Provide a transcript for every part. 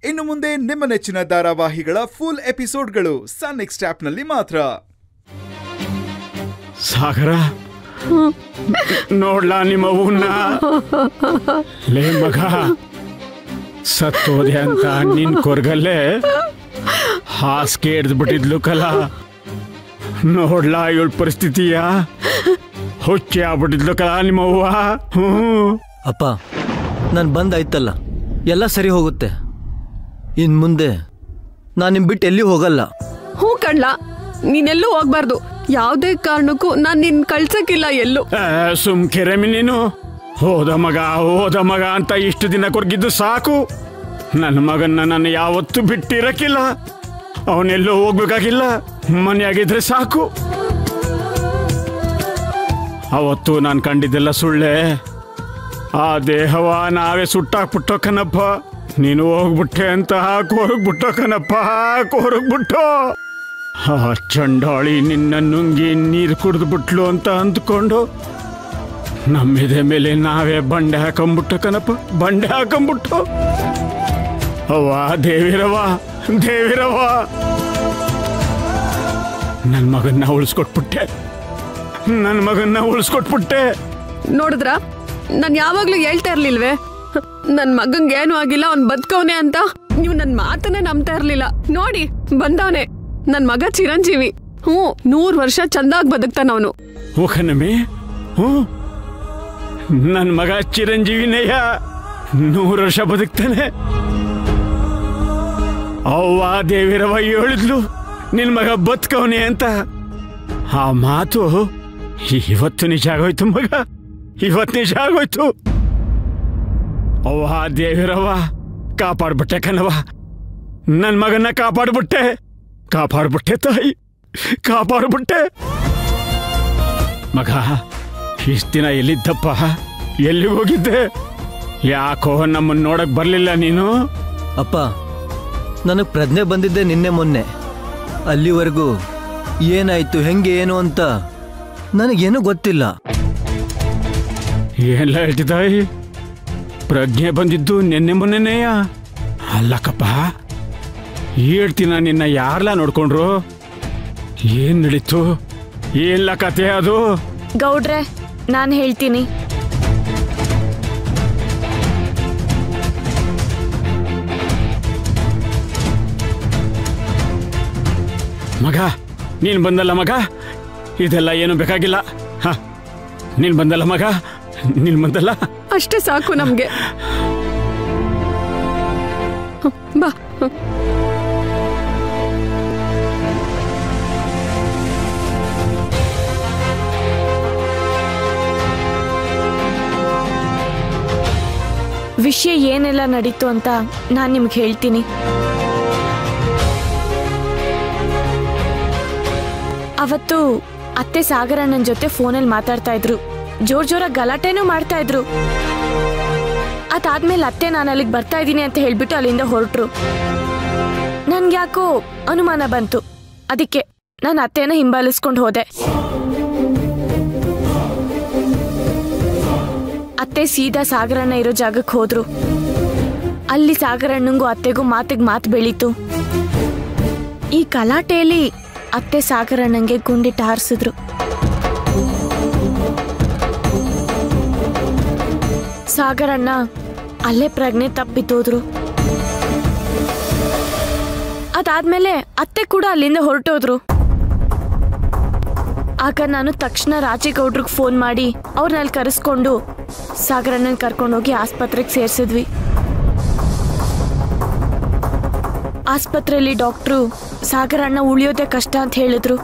ಇನ್ನು ಮುಂದೆ ನಿಮ್ಮ ನೆಚ್ಚಿನ ಧಾರಾವಾಹಿಗಳ ಫುಲ್ ಎಪಿಸೋಡ್ಗಳು ಸನ್ ನೆಕ್ಸ್ಟ್ ಆಪ್ನಲ್ಲಿ ಮಾತ್ರ ಸಾಗರ ನೋಡ್ಲಾ ನಿಮ್ಮ ಅವ್ವನ್ನ ಲೇ ಮಗ ಸತ್ತೋದೆ ಅಂತ ನಿನ್ ಕೊರ್ಗಲ್ಲೇ ಹಾಸಿಗೆ ಹಿಡ್ದು ಬಿಟ್ಟಿದ್ಲು ಕಲ ನೋಡ್ಲಾ ಇವಳ ಪರಿಸ್ಥಿತಿಯ ಹುಚ್ಚಿ ಆಗ್ಬಿಟ್ಟಿದ್ಲು ಕಲ ನಿಮ್ಮವ್ವ ಹ್ಞೂ ಅಪ್ಪ ನಾನು ಬಂದಾಯ್ತಲ್ಲ ಎಲ್ಲ ಸರಿ ಹೋಗುತ್ತೆ ಇನ್ ಮುಂದೆ ನಾನು ನಿಮ್ ಬಿಟ್ಟು ಎಲ್ಲಿ ಹೋಗಲ್ಲ ಹ್ಞೂ ಕಣ್ಲ ನೀನೆಲ್ಲೂ ಹೋಗ್ಬಾರ್ದು ಯಾವುದೇ ಕಾರಣಕ್ಕೂ ನಾನು ನಿನ್ ಕಳ್ಸಕ್ಕಿಲ್ಲ ಎಲ್ಲೂ ಆ, ಸುಮ್ ಕೆರೆಮಿ ನೀನು ಹೋದ ಮಗ ಹೋದ ಮಗ ಅಂತ ಇಷ್ಟು ದಿನ ಕೊರ್ಗಿದ್ದು ಸಾಕು ನನ್ನ ಮಗನ್ನ ನಾನು ಯಾವತ್ತೂ ಬಿಟ್ಟಿರಕ್ಕಿಲ್ಲ ಅವನೆಲ್ಲೋ ಹೋಗ್ಬೇಕಾಗಿಲ್ಲ ಮನೆಯಾಗಿದ್ರೆ ಸಾಕು ಅವತ್ತು ನಾನು ಕಂಡಿದ್ದೆಲ್ಲ ಸುಳ್ಳೆ ಆ ದೇಹವ ನಾವೇ ಸುಟ್ಟಾಕ್ಬಿಟ್ಟೋ ಕಣಪ್ಪ ನೀನು ಹೋಗ್ಬಿಟ್ಟೆ ಅಂತ ಕೋರ್ಗ್ಬಿಟ್ಟೋ ಕಣಪ್ಪ ಕೋರ್ಗ್ಬಿಟ್ಟೋ ಆ ಚಂಡಾಳಿ ನಿನ್ನ ನುಂಗಿ ನೀರು ಕುಡಿದು ಬಿಟ್ಲು ಅಂತ ಅಂದ್ಕೊಂಡು ನಮ್ಮಿದೆ ಮೇಲೆ ನಾವೇ ಬಂಡೆ ಹಾಕೊಂಬಿಟ್ಟು ಕಣಪ್ಪ ಬಂಡೆ ಹಾಕೊಂಬಿಟ್ಟು ಅವ್ವ ದೇವಿರವ ದೇವಿರವ ನನ್ನ ಮಗನ್ನ ಉಳಿಸ್ಕೊಟ್ಬಿಟ್ಟೆ ನನ್ನ ಮಗನ್ನ ಉಳಿಸ್ಕೊಟ್ಬಿಟ್ಟೆ ನೋಡಿದ್ರ ನಾನು ಯಾವಾಗ್ಲೂ ಹೇಳ್ತಾ ಇರ್ಲಿಲ್ವೇ ನನ್ ಮಗಂಗೆ ಏನೂ ಆಗಿಲ್ಲ ಅವ್ನ್ ಬದುಕವನೆ ಅಂತ ನೀವು ನನ್ ಮಾತನ್ನ ನಂಬ್ತಾ ಇರ್ಲಿಲ್ಲ ನೋಡಿ ಬಂದವನೆ ನನ್ ಮಗ ಚಿರಂಜೀವಿ ಹ್ಞೂ ನೂರ್ ವರ್ಷ ಚಂದಾಗ್ ಬದುಕ್ತಾನ ಅವನು ಓ ಕಣಮೆ ಹ್ಞೂ ನನ್ನ ಮಗ ಚಿರಂಜೀವಿನಯ್ಯ ನೂರು ವರ್ಷ ಬದುಕ್ತಾನೆ ಅವ್ವ ದೇವಿರವ ಹೇಳಿದ್ಲು ನಿನ್ ಮಗ ಬದುಕವನೆ ಅಂತ ಆ ಮಾತು ಇವತ್ತು ನಿಜ ಆಗೋಯ್ತು ಮಗ ಇವತ್ತು ನಿಜ ಆಗೋಯ್ತು ಅವ್ವ ದೇವಿರವ ಕಾಪಾಡ್ಬಿಟ್ಟೆ ಕಣವ ನನ್ನ ಮಗನ್ನ ಕಾಪಾಡ್ಬಿಟ್ಟೆ ಕಾಪಾಡ್ಬಿಟ್ಟೆ ತಾಯಿ ಕಾಪಾಡ್ಬಿಟ್ಟೆ ಮಗ ಇಷ್ಟ ದಿನ ಎಲ್ಲಿದ್ದಪ್ಪ ಎಲ್ಲಿಗೆ ಹೋಗಿದ್ದೆ ಯಾಕೋ ನಮ್ಮನ್ನ ನೋಡಕ್ ಬರ್ಲಿಲ್ಲ ನೀನು ಅಪ್ಪ ನನಗೆ ಪ್ರಜ್ಞೆ ಬಂದಿದ್ದೆ ನಿನ್ನೆ ಮೊನ್ನೆ ಅಲ್ಲಿವರೆಗೂ ಏನಾಯ್ತು ಹೆಂಗೆ ಏನು ಅಂತ ನನಗೇನು ಗೊತ್ತಿಲ್ಲ ಎಲ್ಲ ಹೇಳ್ತಿದ್ದಾಯಿ ಪ್ರಜ್ಞೆ ಬಂದಿದ್ದು ನಿನ್ನೆ ಮೊನ್ನೆನೆಯ ಅಲ್ಲಕ್ಕಪ್ಪ ಹೇಳ್ತೀನ ನಿನ್ನ ಯಾರ್ಲ ನೋಡ್ಕೊಂಡ್ರು ಏನ್ ನಡೀತು ಏನ್ಲ ಕತೆ ಅದು ಗೌಡ್ರೆ ನಾನು ಹೇಳ್ತೀನಿ ಮಗ ನೀನ್ ಬಂದಲ್ಲ ಮಗ ಇದೆಲ್ಲ ಏನು ಬೇಕಾಗಿಲ್ಲ ಹ ನೀನ್ ಬಂದಲ್ಲ ಮಗ ನೀನ್ ಬಂದಲ್ಲ ಅಷ್ಟೇ ಸಾಕು ನಮ್ಗೆ ಹ್ಮ್, ಬಾ ಹ್ಮ್. ವಿಷಯ ಏನೆಲ್ಲ ನಡೀತು ಅಂತ ನಾನು ನಿಮ್ಗೆ ಹೇಳ್ತೀನಿ ಅವತ್ತು ಅತ್ತೆ ಸಾಗರಣ್ಣನ ಜೊತೆ ಫೋನಲ್ಲಿ ಮಾತಾಡ್ತಾ ಇದ್ರು ಜೋರ್ ಜೋರಾಗಿ ಗಲಾಟೆನೂ ಮಾಡ್ತಾ ಇದ್ರು ಅದಾದ್ಮೇಲೆ ಅತ್ತೆ ನಾನು ಅಲ್ಲಿಗೆ ಬರ್ತಾ ಇದ್ದೀನಿ ಅಂತ ಹೇಳ್ಬಿಟ್ಟು ಅಲ್ಲಿಂದ ಹೊರಟ್ರು ನನ್ಗೆ ಯಾಕೋ ಅನುಮಾನ ಬಂತು ಅದಕ್ಕೆ ನಾನು ಅತ್ತೆನ ಹಿಂಬಾಲಿಸ್ಕೊಂಡು ಹೋದೆ ಅತ್ತೆ ಸೀದಾ ಸಾಗರಣ್ಣ ಇರೋ ಜಾಗಕ್ಕೆ ಹೋದ್ರು ಅಲ್ಲಿ ಸಾಗರಣ್ಣಂಗೂ ಅತ್ತೆಗೂ ಮಾತಿಗೆ ಮಾತು ಬೆಳೀತು ಈ ಗಲಾಟೆಯಲ್ಲಿ ಅತ್ತೆ ಸಾಗರಣ್ಣಂಗೆ ಗುಂಡಿಟ್ಟು ಹಾರಿಸಿದ್ರು ಸಾಗರಣ್ಣ ಅಲ್ಲೇ ಪ್ರಜ್ಞೆ ತಪ್ಪಿತೋದ್ರು ಅದಾದ್ಮೇಲೆ ಅತ್ತೆ ಕೂಡ ಅಲ್ಲಿಂದ ಹೊರಟೋದ್ರು ಆಗ ನಾನು ತಕ್ಷಣ ರಾಜೇಗೌಡ್ರಿಗೆ ಫೋನ್ ಮಾಡಿ ಅವ್ರನ್ನ ಕರೆಸ್ಕೊಂಡು ಸಾಗರಣ್ಣನ ಕರ್ಕೊಂಡೋಗಿ ಆಸ್ಪತ್ರೆಗೆ ಸೇರಿಸಿದ್ವಿ ಆಸ್ಪತ್ರೆಯಲ್ಲಿ ಡಾಕ್ಟ್ರು ಸಾಗರಣ್ಣ ಉಳಿಯೋದೇ ಕಷ್ಟ ಅಂತ ಹೇಳಿದ್ರು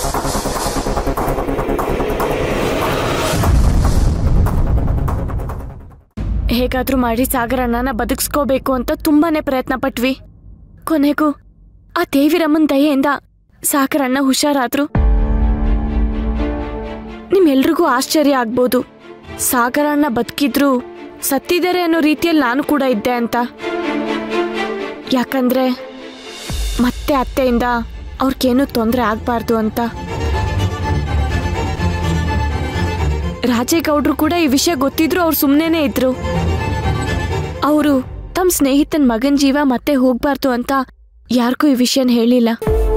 ಹೇಗಾದ್ರೂ ಮಾಡಿ ಸಾಗರಣ್ಣನ ಬದುಕಿಸ್ಕೋಬೇಕು ಅಂತ ತುಂಬಾನೇ ಪ್ರಯತ್ನ ಪಟ್ವಿ ಕೊನೆಗೂ ಆ ದೇವಿರಮ್ಮನ ದಯೆಯಿಂದ ಸಾಗರಣ್ಣ ಹುಷಾರಾದ್ರು ನಿಮ್ಮೆಲ್ರಿಗೂ ಆಶ್ಚರ್ಯ ಆಗ್ಬೋದು ಸಾಗರಣ್ಣ ಬದುಕಿದ್ರು ಸತ್ತಿದ್ದಾರೆ ಅನ್ನೋ ರೀತಿಯಲ್ಲಿ ನಾನು ಕೂಡ ಇದ್ದೆ ಅಂತ ಯಾಕಂದ್ರೆ ಮತ್ತೆ ಅತ್ತೆಯಿಂದ ಅವ್ರಿಗೇನು ತೊಂದರೆ ಆಗ್ಬಾರ್ದು ಅಂತ ರಾಜೇಗೌಡ್ರು ಕೂಡ ಈ ವಿಷಯ ಗೊತ್ತಿದ್ರು ಅವ್ರು ಸುಮ್ಮನೆ ಇದ್ರು ಅವರು ತಮ್ಮ ಸ್ನೇಹಿತನ ಮಗನ್ ಜೀವ ಮತ್ತೆ ಹೋಗ್ಬಾರ್ದು ಅಂತ ಯಾರಿಗೂ ಈ ವಿಷಯನ ಹೇಳಿಲ್ಲ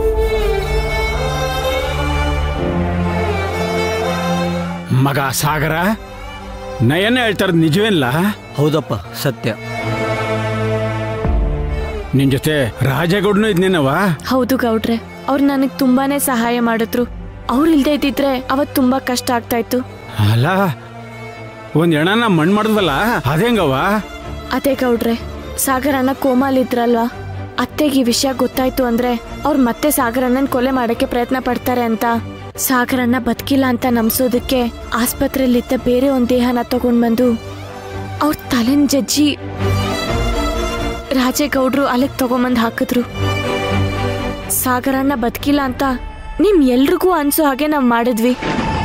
ಮಗ ಸಾಗರ ನಯನ ಹೇಳ್ತಾರದ್ ನಿಜವೇಲ್ಲ ಹೌದಪ್ಪ ಸತ್ಯ ನಿನ್ ಜೊತೆ ರಾಜಗೌಡನು ಇದ್ನೇನವಾ ಹೌದು ಗೌಡ್ರೆ ಅವ್ರು ನನಗ್ ತುಂಬಾನೇ ಸಹಾಯ ಮಾಡಿದ್ರು ಅವ್ರು ಇಲ್ದೇ ಇದ್ದಿದ್ರೆ ಅವತ್ ತುಂಬಾ ಕಷ್ಟ ಆಗ್ತಾ ಇತ್ತು ಅಲ್ಲ ಒಂದ್ ಎಣನ ಮಣ್ಣು ಮಾಡಿದ್ವಲ್ಲ ಅದೇಂಗವ ಅದೇ ಗೌಡ್ರೆ ಸಾಗರ್ ಅಣ್ಣ ಕೋಮಾಲ್ ಇದ್ರಲ್ವಾ ಅತ್ತೆಗೆ ಈ ವಿಷಯ ಗೊತ್ತಾಯ್ತು ಅಂದ್ರೆ ಅವ್ರು ಮತ್ತೆ ಸಾಗರ್ ಅಣ್ಣನ್ ಕೊಲೆ ಮಾಡಕ್ಕೆ ಪ್ರಯತ್ನ ಪಡ್ತಾರೆ ಅಂತ ಸಾಗರ್ ಅಣ್ಣ ಬದುಕಿಲ್ಲ ಅಂತ ನಂಬಿಸೋದಕ್ಕೆ ಆಸ್ಪತ್ರೆಯಲ್ಲಿದ್ದ ಬೇರೆ ಒಂದ್ ದೇಹನ ತಗೊಂಡ್ ಬಂದು ಅವ್ರ ತಲೆನ್ ಜಜ್ಜಿ ರಾಜೇಗೌಡ್ರು ಅಲ್ಲಿಗೆ ತಗೊಂಬಂದ್ ಹಾಕಿದ್ರು ಸಾಗರ್ ಅಣ್ಣ ಬದುಕಿಲ್ಲ ಅಂತ ನಿಮ್ ಎಲ್ರಿಗೂ ಅನ್ಸೋ ಹಾಗೆ ನಾವ್ ಮಾಡಿದ್ವಿ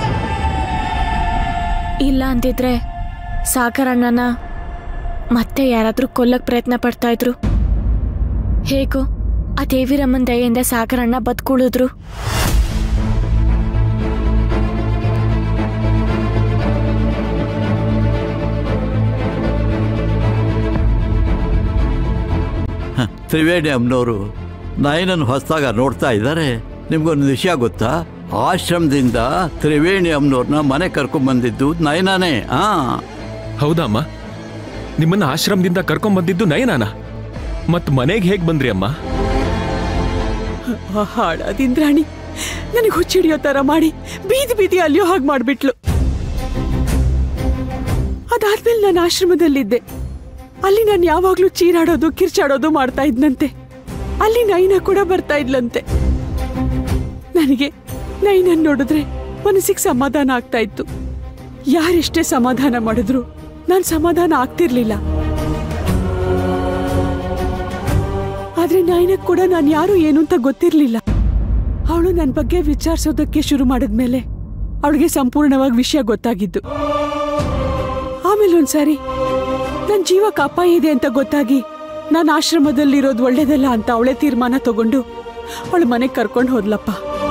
ಇಲ್ಲ ಅಂದಿದ್ರೆ ಸಾಗರ್ ಅಣ್ಣನ ಮತ್ತೆ ಯಾರಾದ್ರೂ ಕೊಲ್ಲಕ್ ಪ್ರಯತ್ನ ಪಡ್ತಾ ಇದ್ರು ಹೇಗೋ ಆ ದೇವಿರಮ್ಮನ್ ದಯೆಯಿಂದ ಸಾಗರಣ್ಣ ಬದುಕುಳಿದ್ರು ತ್ರಿವೇಣಿ ಅಮ್ಮನವರು ನಯನನ್ನು ಹೊಸದಾಗ ನೋಡ್ತಾ ಇದ್ದಾರೆ ನಿಮ್ಗೊಂದು ವಿಷಯ ಗೊತ್ತಾ ಆಶ್ರಮದಿಂದ ತ್ರಿವೇಣಿ ಅಮ್ಮನವ್ರನ್ನ ಮನೆ ಕರ್ಕೊಂಡ್ಬಂದಿದ್ದು ನಯನಾನೇ ಆ ಹೌದಮ್ಮ ನಿಮ್ಮನ್ನ ಆಶ್ರಮದಿಂದ ಕರ್ಕೊಂಡ್ ನಯನಾನ ಮತ್ ಮನೆಗೆ ಹೇಗ್ ಬಂದ್ರಿ ಅಮ್ಮ ಆ ಹಾಳಾದಿಂದ್ರಾಣಿ ನನಗೆ ಹುಚ್ಚಿಡಿಯೋ ತರ ಮಾಡಿ ಬೀದಿ ಬೀದಿ ಅಲ್ಲಿಯೋ ಹಾಗೆ ಮಾಡ್ಬಿಟ್ಲು ಅದಾದ್ಮೇಲೆ ನಾನು ಆಶ್ರಮದಲ್ಲಿದ್ದೆ ಅಲ್ಲಿ ನಾನು ಯಾವಾಗ್ಲೂ ಚೀರಾಡೋದು ಕಿರ್ಚಾಡೋದು ಮಾಡ್ತಾ ಇದ್ನಂತೆ ಅಲ್ಲಿ ನೈನ ಕೂಡ ಬರ್ತಾ ಇದ್ಲಂತೆ ನನಗೆ ನೈನನ್ ನೋಡಿದ್ರೆ ಮನಸ್ಸಿಗೆ ಸಮಾಧಾನ ಆಗ್ತಾ ಇತ್ತು ಯಾರೆಷ್ಟೇ ಸಮಾಧಾನ ಮಾಡಿದ್ರು ನಾನು ಸಮಾಧಾನ ಆಗ್ತಿರ್ಲಿಲ್ಲ ಆದ್ರೆ ನೈನಕ್ ಕೂಡ ನಾನು ಯಾರು ಏನು ಅಂತ ಗೊತ್ತಿರ್ಲಿಲ್ಲ ಅವಳು ನನ್ನ ಬಗ್ಗೆ ವಿಚಾರಿಸೋದಕ್ಕೆ ಶುರು ಮಾಡಿದ್ಮೇಲೆ ಅವಳಿಗೆ ಸಂಪೂರ್ಣವಾಗಿ ವಿಷಯ ಗೊತ್ತಾಗಿದ್ದು ಆಮೇಲೆ ಒಂದ್ಸಾರಿ ನನ್ನ ಜೀವಕ್ಕೆ ಅಪಾಯ ಇದೆ ಅಂತ ಗೊತ್ತಾಗಿ ನಾನು ಆಶ್ರಮದಲ್ಲಿರೋದು ಒಳ್ಳೇದಲ್ಲ ಅಂತ ಅವಳೇ ತೀರ್ಮಾನ ತಗೊಂಡು ಅವಳ ಮನೆಗೆ ಕರ್ಕೊಂಡು ಹೋದ್ಲಪ್ಪ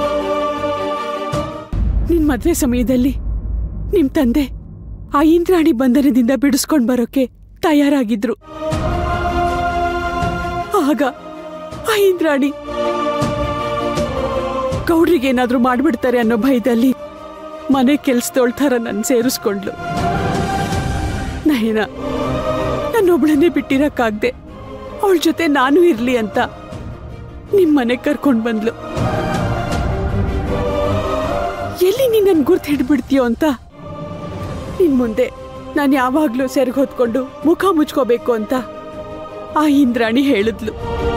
ನಿನ್ ಮದ್ವೆ ಸಮಯದಲ್ಲಿ ನಿಮ್ ತಂದೆ ಆ ಇಂದ್ರಾಣಿ ಬಂಧನದಿಂದ ಬಿಡಿಸ್ಕೊಂಡ್ ಬರೋಕೆ ತಯಾರಾಗಿದ್ರು ಆಗ ಆ ಇಂದ್ರಾಣಿ ಗೌಡ್ರಿಗೇನಾದ್ರೂ ಮಾಡ್ಬಿಡ್ತಾರೆ ಅನ್ನೋ ಭಯದಲ್ಲಿ ಮನೆ ಕೆಲ್ಸದೋಳ್ ಥರ ನನ್ ಸೇರಿಸ್ಕೊಂಡ್ಲು ನಯನ ನನ್ನೊಬ್ಳನ್ನೇ ಬಿಟ್ಟಿರಕ್ಕಾಗ್ದೆ ಅವಳ ಜೊತೆ ನಾನು ಇರ್ಲಿ ಅಂತ ನಿಮ್ ಮನೆ ಕರ್ಕೊಂಡ್ ಬಂದ್ಲು ಎಲ್ಲಿ ನೀನ್ ನನ್ ಗುರ್ತು ಹಿಡ್ಬಿಡ್ತೀಯೋ ಅಂತ ನಿನ್ ಮುಂದೆ ನಾನು ಯಾವಾಗ್ಲೂ ಸೆರಗ್ ಹೊತ್ಕೊಂಡು ಮುಖ ಮುಚ್ಕೋಬೇಕು ಅಂತ ಆ ಇಂದ್ರಾಣಿ ಹೇಳಿದ್ಲು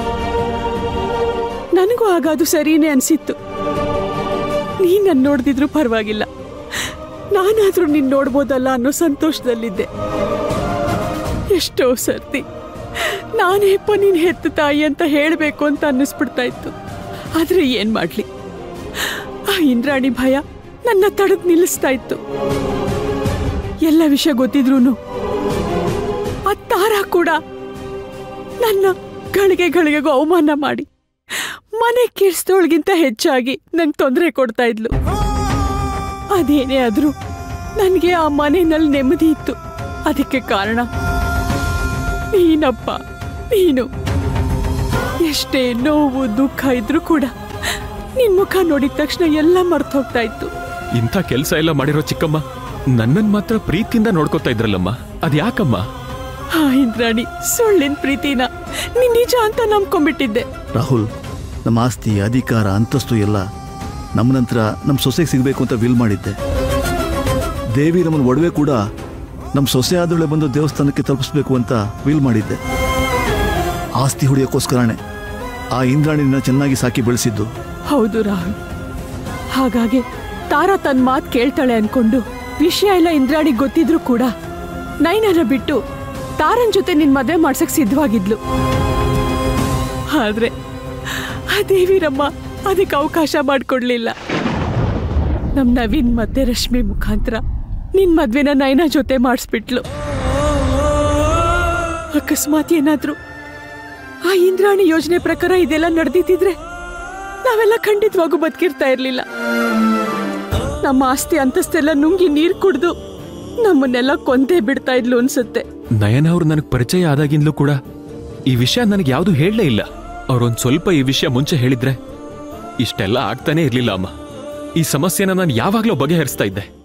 ನನಗೂ ಆಗ ಅದು ಸರಿನೇ ಅನ್ಸಿತ್ತು ನೀನ್ ನನ್ ನೋಡ್ದಿದ್ರು ಪರವಾಗಿಲ್ಲ ನಾನಾದ್ರೂ ನಿನ್ ನೋಡ್ಬೋದಲ್ಲ ಅನ್ನೋ ಸಂತೋಷದಲ್ಲಿದ್ದೆ ಎಷ್ಟೋ ಸರ್ತಿ ನಾನೇಪ್ಪ ನೀನ್ ಹೆತ್ತ ತಾಯಿ ಅಂತ ಹೇಳಬೇಕು ಅಂತ ಅನ್ನಿಸ್ಬಿಡ್ತಾ ಇತ್ತು ಆದ್ರೆ ಏನ್ ಮಾಡ್ಲಿ ಆ ಇಂದ್ರಾಣಿ ಭಯ ನನ್ನ ತಡೆದ್ ನಿಲ್ಲಿಸ್ತಾ ಇತ್ತು ಎಲ್ಲ ವಿಷಯ ಗೊತ್ತಿದ್ರೂನು ಆ ತಾರ ಕೂಡ ನನ್ನ ಗಳಿಗೆ ಗಳಿಗೆಗೂ ಅವಮಾನ ಮಾಡಿ ಮನೆ ಕೆಡ್ಸ್ದೋಳ್ಗಿಂತ ಹೆಚ್ಚಾಗಿ ನಂಗೆ ತೊಂದರೆ ಕೊಡ್ತಾ ಇದ್ಲು ಅದೇನೇ ಆದ್ರೂ ನನಗೆ ಆ ಮನೆಯಲ್ಲಿ ನೆಮ್ಮದಿ ಇತ್ತು ಅದಕ್ಕೆ ಕಾರಣ ನೀನಪ್ಪ ನೀನು ಎಷ್ಟೇ ನೋವು ದುಃಖ ಇದ್ರೂ ಕೂಡ ನಿನ್ ಮುಖ ನೋಡಿದ ತಕ್ಷಣ ಎಲ್ಲ ಮರ್ತು ಹೋಗ್ತಾ ಇತ್ತು ಇಂಥ ಕೆಲ್ಸ ಎಲ್ಲ ಮಾಡಿರೋ ಚಿಕ್ಕಮ್ಮ ನನ್ನನ್ ಮಾತ್ರ ಪ್ರೀತಿಯಿಂದ ನೋಡ್ಕೊತಾ ಇದ್ರಲ್ಲಮ್ಮ ಅದ್ಯಾಕಮ್ಮ ಆ ಇಂದ್ರಾಣಿ ಸುಳ್ಳಿನ ಪ್ರೀತಿನ ನೀನ್ ನಿಜ ಅಂತ ನಂಬ್ಕೊಂಡ್ಬಿಟ್ಟಿದ್ದೆ ರಾಹುಲ್ ನಮ್ಮ ಆಸ್ತಿ ಅಧಿಕಾರ ಅಂತಸ್ತು ಎಲ್ಲ ನಮ್ಮ ನಂತರ ನಮ್ಮ ಸೊಸೆಗೆ ಸಿಗಬೇಕು ಅಂತ ವಿಲ್ ಮಾಡಿದ್ದೆ ದೇವಿ ನಮ್ಮನ ಒಡವೆ ಕೂಡ ನಮ್ಮ ಸೊಸೆ ಆದವಳೆ ಬಂದು ದೇವಸ್ಥಾನಕ್ಕೆ ತಲುಪಿಸ್ಬೇಕು ಅಂತ ವಿಲ್ ಮಾಡಿದ್ದೆ ಆಸ್ತಿ ಹೊಡೆಯೋಕ್ಕೋಸ್ಕರನೇ ಆ ಇಂದ್ರಾಣಿನ ಚೆನ್ನಾಗಿ ಸಾಕಿ ಬೆಳೆಸಿದ್ದು ಹೌದು ರಾಹುಲ್ ಹಾಗಾಗಿ ತಾರಾ ತನ್ನ ಮಾತು ಕೇಳ್ತಾಳೆ ಅನ್ಕೊಂಡು ವಿಷಯ ಎಲ್ಲ ಇಂದ್ರಾಣಿಗ್ ಗೊತ್ತಿದ್ರು ಕೂಡ ನೈನನ ಬಿಟ್ಟು ತಾರನ್ ಜೊತೆ ನಿನ್ ಮದ್ವೆ ಮಾಡ್ಸಕ್ ಸಿದ್ಧವಾಗಿದ್ಲು ಆದ್ರೆ ಆ ದೇವಿರಮ್ಮ ಅದಕ್ಕೆ ಅವಕಾಶ ಮಾಡ್ಕೊಡ್ಲಿಲ್ಲ ನಮ್ ನವೀನ್ ಮತ್ತೆ ರಶ್ಮಿ ಮುಖಾಂತರ ನಿನ್ ಮದ್ವೆನ ನೈನಾ ಜೊತೆ ಮಾಡಿಸ್ಬಿಟ್ಲು ಅಕಸ್ಮಾತ್ ಏನಾದ್ರು ಆ ಇಂದ್ರಾಣಿ ಯೋಜನೆ ಪ್ರಕಾರ ಇದೆಲ್ಲ ನಡೆದಿದ್ರೆ ನಾವೆಲ್ಲ ಖಂಡಿತವಾಗೂ ಬದುಕಿರ್ತಾ ಇರ್ಲಿಲ್ಲ ನಮ್ಮ ಆಸ್ತಿ ಅಂತಸ್ತೆಲ್ಲ ನುಂಗಿ ನೀರ್ ಕುಡ್ದು ನಮ್ಮನ್ನೆಲ್ಲ ಕೊಂದೇ ಬಿಡ್ತಾ ಇದ್ಲು ಅನ್ಸುತ್ತೆ ನಯನ ಅವ್ರು ನನಗ್ ಪರಿಚಯ ಆದಾಗಿಂದಲೂ ಕೂಡ ಈ ವಿಷಯ ನನಗೆ ಯಾವುದು ಹೇಳಲೇ ಇಲ್ಲ ಅವ್ರೊಂದ್ ಸ್ವಲ್ಪ ಈ ವಿಷಯ ಮುಂಚೆ ಹೇಳಿದ್ರೆ ಇಷ್ಟೆಲ್ಲ ಆಗ್ತಾನೆ ಇರ್ಲಿಲ್ಲ ಅಮ್ಮ ಈ ಸಮಸ್ಯೆನ ನಾನು ಯಾವಾಗ್ಲೂ ಬಗೆಹರಿಸ್ತಾ ಇದ್ದೆ